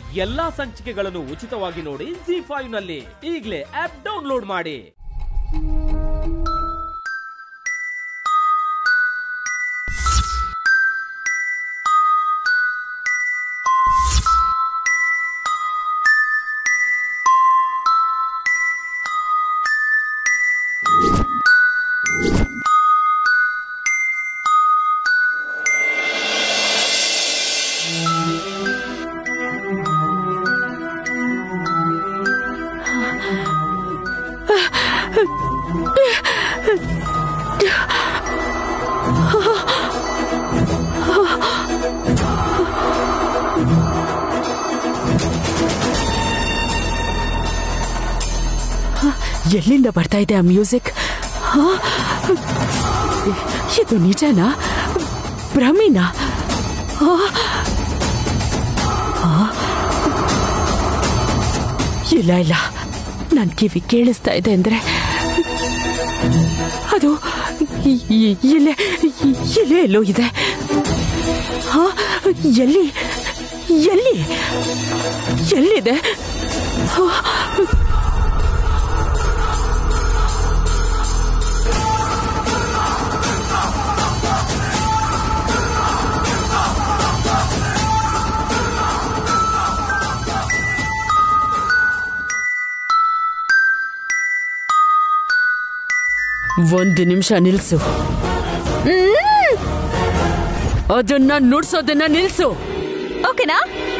ಎಲ್ಲಾ ಸಂಚಿಕೆಗಳನ್ನು ಉಚಿತವಾಗಿ ನೋಡಿ ಜಿ ಫೈವ್ ನಲ್ಲಿ ಈಗಲೇ ಆಪ್ ಡೌನ್ಲೋಡ್ ಮಾಡಿ ಎಲ್ಲಿಂದ ಬರ್ತಾ ಇದೆ ಆ ಮ್ಯೂಸಿಕ್ ಹಾ? ಇದು ನಿಜನಾ ಭ್ರಮಿನಾ ಆ? ಆ? ಇಲ್ಲ ಇಲ್ಲ ನನ್ ಕಿವಿ ಕೇಳಿಸ್ತಾ ಇದೆ ಅಂದ್ರೆ ಅದು ಇ- ಇ- ಇಲ್ಲೇ ಇ- ಇಲ್ಲೇ ಎಲ್ಲೋ ಇದೆ ಹಾ? ಎಲ್ಲಿ ಎಲ್ಲಿ ಎಲ್ಲಿದೆ ಆ? ಒಂದು ನಿಮಿಷ ನಿಲ್ಸು ಅದನ್ನ ನುಡ್ಸೋದನ್ನ ನಿಲ್ಸು ಓಕೆನಾ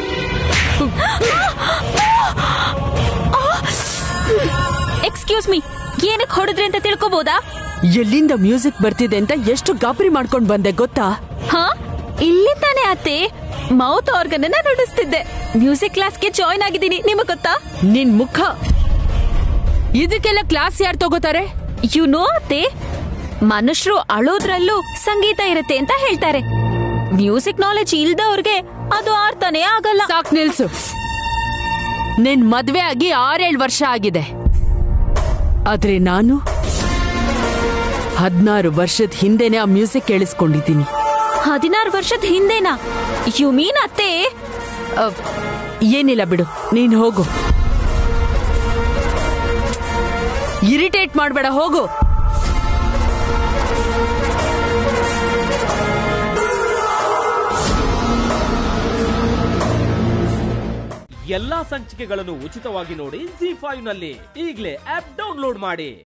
ಎಕ್ಸ್ಕ್ಯೂಸ್ ಮೀ ಏನಕ್ಕೆ ಹೊಡೆದ್ರಿ ಅಂತ ತಿಳ್ಕೊಬೋದಾ ಎಲ್ಲಿಂದ ಮ್ಯೂಸಿಕ್ ಬರ್ತಿದೆ ಅಂತ ಎಷ್ಟು ಗಾಬರಿ ಮಾಡ್ಕೊಂಡ್ ಬಂದೆ ಗೊತ್ತಾ ಹಾ ಇಲ್ಲಿ ತಾನೇ ಅತ್ತೆ ಮೌತ್ ಆರ್ಗನ್ ಅನ್ನ ನುಡಿಸ್ತಿದ್ದೆ ಮ್ಯೂಸಿಕ್ ಕ್ಲಾಸ್ಗೆ ಜಾಯ್ನ್ ಆಗಿದ್ದೀನಿ ನಿಮಗೆ ಗೊತ್ತಾ ನಿನ್ ಮುಖ ಇದಕ್ಕೆಲ್ಲ ಕ್ಲಾಸ್ ಯಾರು ತಗೋತಾರೆ ಯು ನೋ ಅತ್ತೆ ಮನುಷ್ಯರು ಅಳೋದ್ರಲ್ಲೂ ಸಂಗೀತ ಇರುತ್ತೆ ಅಂತ ಹೇಳ್ತಾರೆ ಮ್ಯೂಸಿಕ್ ನಾಲೆಜ್ ಇಲ್ದವ್ರಿಗೆ ಅದು ಅರ್ಥನೇ ಆಗಲ್ಲ ಸಾಕ್ ನಿಲ್ಸು ನಿನ್ ಮದ್ವೆ ಆಗಿ ಆರೇಳು ವರ್ಷ ಆಗಿದೆ ಆದ್ರೆ ನಾನು ಹದ್ನಾರು ವರ್ಷದ ಹಿಂದೆನೆ ಆ ಮ್ಯೂಸಿಕ್ ಕೇಳಿಸ್ಕೊಂಡಿದ್ದೀನಿ ಹದಿನಾರು ವರ್ಷದ ಹಿಂದೆನಾ ಯು ಮೀನ್ ಅತ್ತೆ ಅಹ್, ಏನಿಲ್ಲ ಬಿಡು ನೀನ್ ಹೋಗು ಇರಿಟೇಟ್ ಮಾಡ್ಬೇಡ ಹೋಗು ಎಲ್ಲಾ ಸಂಚಿಕೆಗಳನ್ನು ಉಚಿತವಾಗಿ ನೋಡಿ ಜಿ ಫೈವ್ ನಲ್ಲಿ ಈಗಲೇ ಆಪ್ ಡೌನ್ಲೋಡ್ ಮಾಡಿ